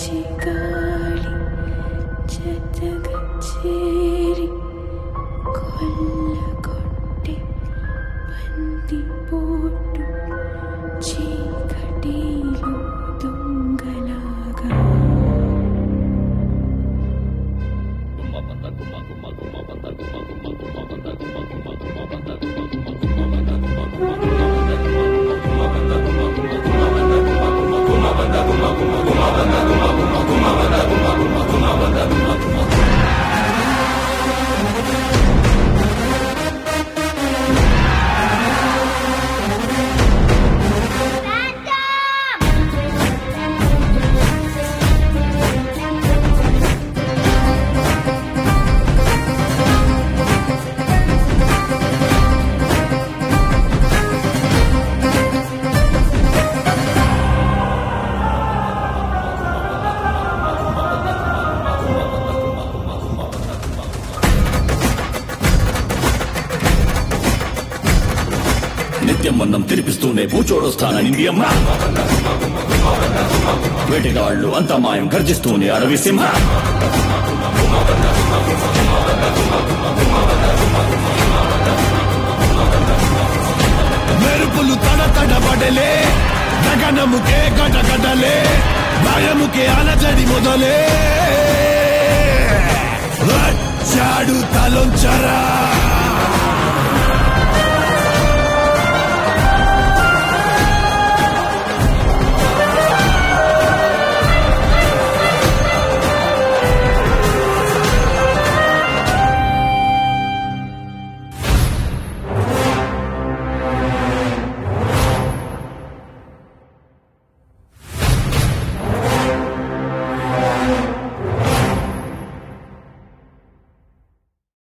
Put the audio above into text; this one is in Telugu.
పచ్చిగాలి చెత్తగా చేరి కొల్లగొట్టి బందిపోటు చీకటిలో దొంగలాగా నిత్యం మన్నం తినిపిస్తూనే పూచోడొస్తానని అమ్మ వేటిగాళ్ళు అంత మాయం గర్జిస్తూనే అడవి సింహ మెరుపులు తడ తడబడలే గగనముకే గడగడలే భయముకే అలజడి మొదలే వచ్చాడు తలొంచరా